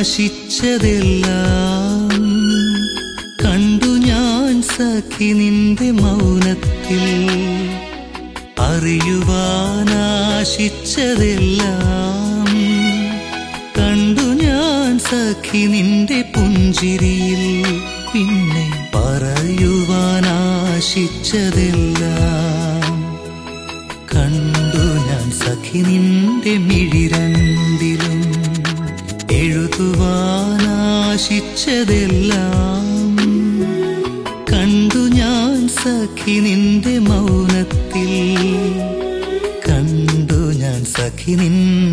ആശിച്ചതെല്ലാം കണ്ടു ഞാൻ സഖി നിന്റെ മൗനത്തിൽ അറിയുവാനാശിച്ചതെല്ലാം കണ്ടു ഞാൻ സഖി നിന്റെ പുഞ്ചിരിയിൽ പിന്നെ പറയുവാനാശിച്ചതെല്ലാം കണ്ടു ഞാൻ സഖി നിന്റെ മിഴിരണ്ടിലും എഴുതുവാനാശിച്ചതെല്ലാം കണ്ടു ഞാൻ സഖി നിന്റെ മൗനത്തിൽ കണ്ടു ഞാൻ സഖി നിന്റെ